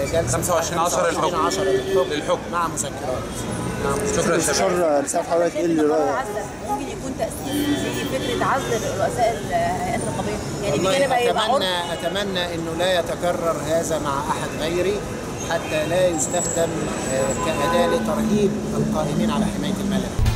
جلسه 25 10 للحكم. 10 للحكم للحكم. مع مذكرات مع مذكرات. شكرا يا شباب استشار رسالة حضرتك ايه اللي قرار رأيك؟ عزل ممكن يكون تأثير في فكرة عزل رؤساء الهيئات الرقابية يعني دي والله كده بقى يبقى عرف اتمنى اتمنى انه لا يتكرر هذا مع احد غيري حتى لا يستخدم آه، كاداه لترهيب القائمين على حمايه الملك